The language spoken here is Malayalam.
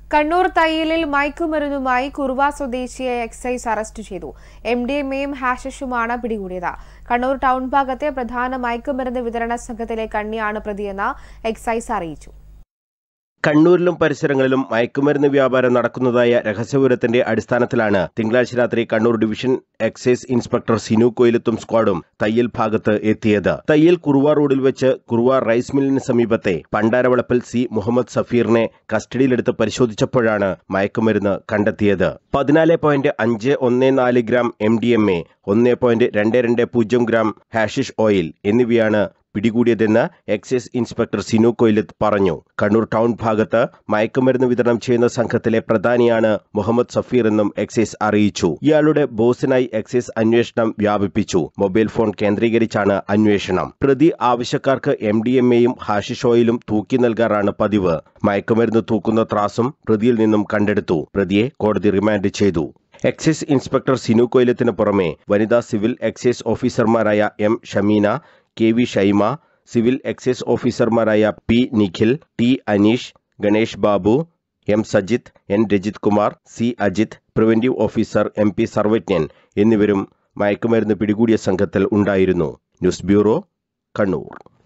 കണ്ണൂർ തയ്യലിൽ മയക്കുമരുന്നുമായി കുറുവ സ്വദേശിയെ എക്സൈസ് അറസ്റ്റ് ചെയ്തു എം ഡി എം എയും ഹാഷിഷുമാണ് പിടികൂടിയത് കണ്ണൂർ ടൗൺ ഭാഗത്തെ പ്രധാന മയക്കുമരുന്ന് വിതരണ സംഘത്തിലെ കണ്ണിയാണ് പ്രതിയെന്ന് എക്സൈസ് അറിയിച്ചു കണ്ണൂരിലും പരിസരങ്ങളിലും മയക്കുമരുന്ന് വ്യാപാരം നടക്കുന്നതായ രഹസ്യവിവരത്തിന്റെ അടിസ്ഥാനത്തിലാണ് തിങ്കളാഴ്ച രാത്രി Kannur division excise inspector Sinu കൊയിലത്തും സ്ക്വാഡും തയ്യൽ ഭാഗത്ത് എത്തിയത് തയ്യൽ കുറുവ റോഡിൽ വെച്ച് കുറുവ റൈസ് മില്ലിന് സമീപത്തെ പണ്ടാരവളപ്പിൽ സി മുഹമ്മദ് സഫീറിനെ കസ്റ്റഡിയിലെടുത്ത് പരിശോധിച്ചപ്പോഴാണ് മയക്കുമരുന്ന് കണ്ടെത്തിയത് പതിനാല് പോയിന്റ് അഞ്ച് ഒന്ന് നാല് gram M D M A ഒന്ന് പോയിന്റ് രണ്ട് രണ്ട് പൂജ്യം ഗ്രാം ഹാഷിഷ് ഓയിൽ എന്നിവയാണ് പിടികൂടിയതെന്ന് എക്സൈസ് ഇൻസ്പെക്ടർ സിനു കൊയിലത്ത് പറഞ്ഞു കണ്ണൂർ ടൗൺ ഭാഗത്ത് മയക്കുമരുന്ന് വിതരണം ചെയ്യുന്ന സംഘത്തിലെ പ്രധാനിയാണ് മുഹമ്മദ് സഫീർ എന്നും എക്സൈസ് അറിയിച്ചു ഇയാളുടെ ബോസിനായി എക്സൈസ് അന്വേഷണം വ്യാപിപ്പിച്ചു മൊബൈൽ ഫോൺ കേന്ദ്രീകരിച്ചാണ് അന്വേഷണം പ്രതി ആവശ്യക്കാർക്ക് എം ഡി എം എയും ഹാഷിഷ് ഓയിലും തൂക്കി നൽകാറാണ് പതിവ് മയക്കുമരുന്ന് തൂക്കുന്ന ത്രാസും പ്രതിയിൽ നിന്നും കണ്ടെടുത്തു പ്രതിയെ കോടതി റിമാൻഡ് ചെയ്തു എക്സൈസ് ഇൻസ്പെക്ടർ സിനു കൊയിലത്തിന് പുറമെ വനിതാ സിവിൽ എക്സൈസ് ഓഫീസർമാരായ M Shameena K V Shaima civil excise ഓഫീസർമാരായ P Nikhil T Aneesh Ganesh Babu M Sajith N Rajith Kumar C Ajith preventive officer M P Sarvajnan എന്നിവരും മയക്കുമരുന്ന് പിടികൂടിയ സംഘത്തിൽ ഉണ്ടായിരുന്നു ന്യൂസ് ബ്യൂറോ കണ്ണൂർ